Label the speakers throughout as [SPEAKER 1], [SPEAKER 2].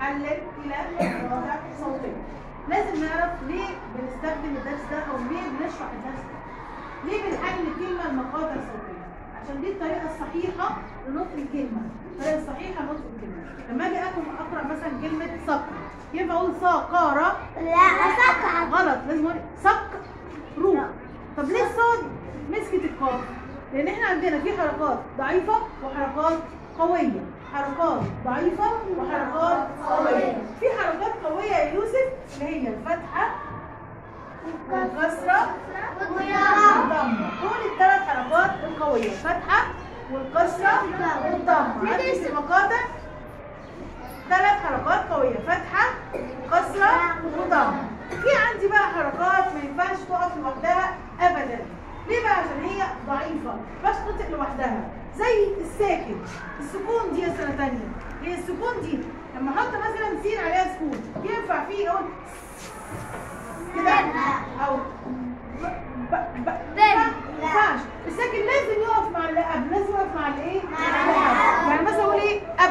[SPEAKER 1] بنحلل الى مواضع صوتيه لازم نعرف ليه بنستخدم الدرس ده او ليه بنشرح الدرس ده ليه بنحلل الكلمه لمقاطع صوتيه عشان دي الطريقه الصحيحه لنطق الكلمه الطريقه الصحيحه لنطق الكلمه لما اجي اكون اقرا مثلا كلمه صقر ينفع اقول صقاره
[SPEAKER 2] لا سكر
[SPEAKER 1] غلط لازم اقول صق رو طب ليه الصاد مسكت القاف لان احنا عندنا في حركات ضعيفه وحركات قويه حركات ضعيفه وحركات قويه في حركات قويه يا يوسف اللي هي الفتحه والكسره والضمه دول الثلاث حركات القويه الفتحه والكسره والضمه عندي في المقاطع ثلاث حركات قوية فتحة كسرة وضمة في عندي بقى حركات ما ينفعش تقف لوحدها أبدا ليه بقى عشان هي ضعيفة ما ينفعش تنطق لوحدها زي الساكن السكون دي يا سنة تانية هي السكون دي لما احط مثلا سين عليها سكون ينفع فيه اقول كده او ب ب ب ما ينفعش الساكن لازم يقف مع اللي قبل لازم يقف مع الايه؟
[SPEAKER 2] مع اللي قبل.
[SPEAKER 1] يعني مثلا اقول ايه؟ اب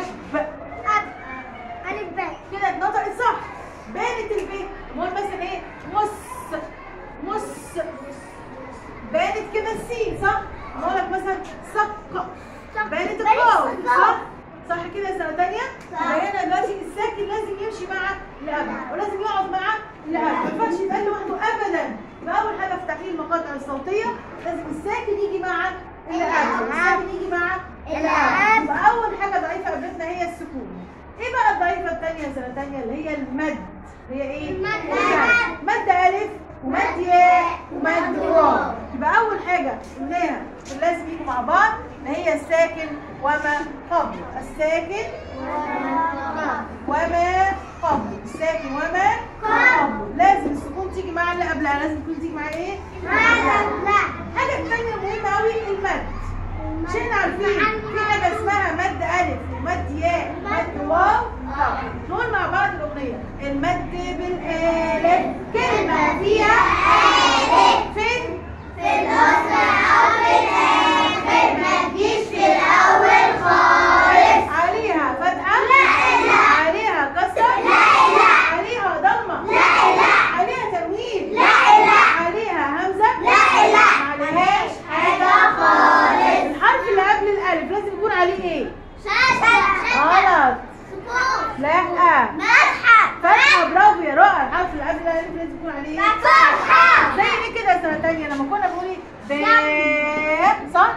[SPEAKER 2] ألف باء
[SPEAKER 1] كده اتنطقت صح بانت البيت امال مثلا ايه مس مس بانت كده السين صح اقول لك مثلا سق بانت القاف صح صح كده سنه ثانيه
[SPEAKER 2] صح.
[SPEAKER 1] هنا دلوقتي الساكن لازم يمشي مع اللي قبله ولازم يقعد مع اللي قبله ما ينفعش يتقال لوحده ابدا فاول حاجه في تحليل المقاطع الصوتيه لازم الساكن يجي مع اللي قبله الساكن يجي مع اللي قبله يبقى اول حاجه ضعيفه قابلتنا هي السكون ايه بقى الضعيفه الثانيه سنه ثانيه اللي هي المد هي ايه
[SPEAKER 2] المد.
[SPEAKER 1] المد. مد الف ومد ياء ومد واو يبقى اول حاجه قلناها اللي لازم يجوا مع بعض اللي هي الساكن وما قبل الساكن وما قبل الساكن وما قبل لازم السكون تيجي مع اللي قبلها لازم السكون تيجي مع ايه حاجه ثانيه مهمه قوي المد مش احنا عارفين في حاجه اسمها مد الف ومد ياء ومد واو طب نقول مع بعض الاغنيه المد بالالف كلمه فيها الف فين
[SPEAKER 2] في النص أو في الآخر ما تجيش في الأول خالص
[SPEAKER 1] عليها فتحه
[SPEAKER 2] لا، لا.
[SPEAKER 1] عليها كسره
[SPEAKER 2] لا، لا.
[SPEAKER 1] عليها ضمه
[SPEAKER 2] لا، لا.
[SPEAKER 1] عليها تنوين
[SPEAKER 2] لا، لا.
[SPEAKER 1] عليها همزه
[SPEAKER 2] لا، لا.
[SPEAKER 1] ما عليهاش
[SPEAKER 2] حاجة خالص
[SPEAKER 1] الحرف اللي قبل الالف لازم يكون عليه ايه
[SPEAKER 2] شاشة
[SPEAKER 1] غلط
[SPEAKER 2] سكون
[SPEAKER 1] لا
[SPEAKER 2] مدحت
[SPEAKER 1] فتحة برافو يا رائع الحرف اللي قبل الألف لازم يكون عليه
[SPEAKER 2] فتحة
[SPEAKER 1] زي ايه كده سنة تانية لما كنا بنقول ايه باء صح؟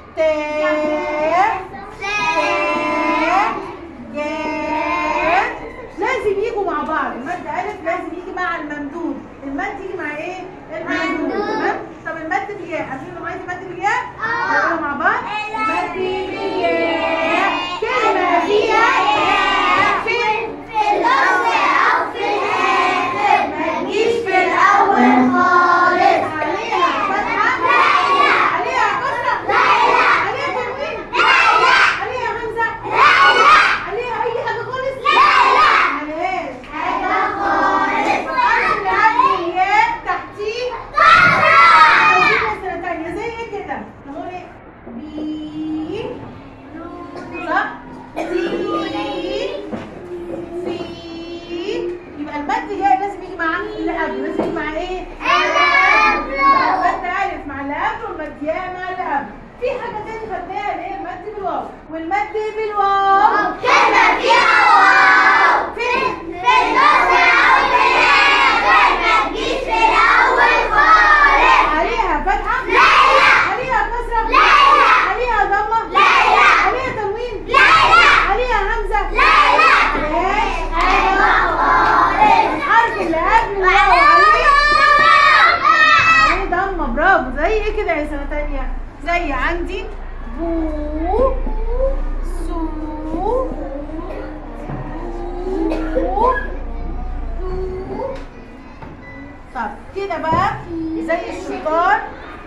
[SPEAKER 1] تاء تاء جاء لازم يجوا مع بعض المد ألف لازم يجي مع الممدود المد يجي مع ايه؟ الممدود
[SPEAKER 2] ممدود.
[SPEAKER 1] تمام؟ طب المد بالياء عارفين نوعية المد بالياء؟
[SPEAKER 2] آه.
[SPEAKER 1] نقولها مع بعض المد بالياء كلمة فيها ياء فين؟
[SPEAKER 2] في النص أو في الآخر ما تجيش في الأول خالص
[SPEAKER 1] عليها فتحة
[SPEAKER 2] لا، لا.
[SPEAKER 1] عليها كسرة
[SPEAKER 2] لا، لا.
[SPEAKER 1] عليها تنوين
[SPEAKER 2] لا، لا.
[SPEAKER 1] عليها همزة
[SPEAKER 2] لا، لا.
[SPEAKER 1] عليها أي حاجة خالص
[SPEAKER 2] لا، لا.
[SPEAKER 1] معلهاش
[SPEAKER 2] حاجة خالص
[SPEAKER 1] الحرف اللي قبل الياء تحتيه
[SPEAKER 2] كسرة
[SPEAKER 1] توزيع سنة تانية زي ايه كده؟ نقول ايه؟ بي صح؟ تي في يبقى المد جاي لازم يجي مع اللي قبله لازم يجي مع ايه؟
[SPEAKER 2] اللي قبله.
[SPEAKER 1] المد ألف مع اللي قبله والمد ياء مع اللي قبله في حاجة تاني خدناها اللي هي المد بالواو والمد بالواو
[SPEAKER 2] كلمة فيها واو
[SPEAKER 1] فين؟
[SPEAKER 2] في النص أو في الآخر ما تجيش في الأول خالص
[SPEAKER 1] عليها فتحة؟
[SPEAKER 2] لا، لا.
[SPEAKER 1] عليها كسرة؟
[SPEAKER 2] لا، لا.
[SPEAKER 1] عليها ضمة؟
[SPEAKER 2] لا، لا.
[SPEAKER 1] عليها تنوين؟
[SPEAKER 2] لا، لا.
[SPEAKER 1] عليها همزة؟
[SPEAKER 2] لا، لا.
[SPEAKER 1] عليهاش
[SPEAKER 2] حاجة خالص
[SPEAKER 1] الحرف اللي قبل الواو عليه عليه ضمه برافو زي ايه كده يا سنه تانية زي عندي بو سو بو طب كده بقى زي الشطار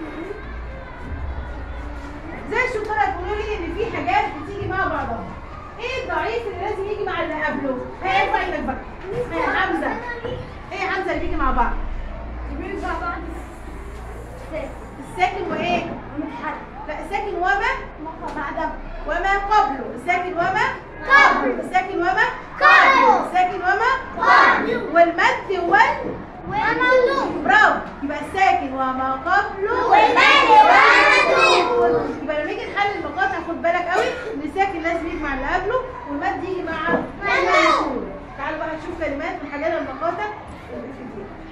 [SPEAKER 1] زي الشطار هتقولوا لي ان في حاجات بتيجي مع بعضها ايه الضعيف اللي لازم يجي مع اللي قبله هيرفع ايدك بقى ها، حمزه ايه حمزه اللي بيجي مع بعض الساكن وايه لا الساكن وما وما قبله الساكن وما
[SPEAKER 2] قبله.
[SPEAKER 1] الساكن وما
[SPEAKER 2] قبله.
[SPEAKER 1] الساكن وما قبله
[SPEAKER 2] والمال وما
[SPEAKER 1] يبقى لما يجي نحل المقاطع خد بالك قوي ان الساكن لازم يجي مع اللي قبله والمد يجي مع
[SPEAKER 2] الموصول.
[SPEAKER 1] تعالوا بقى نشوف كلمات ونحللها المقاطع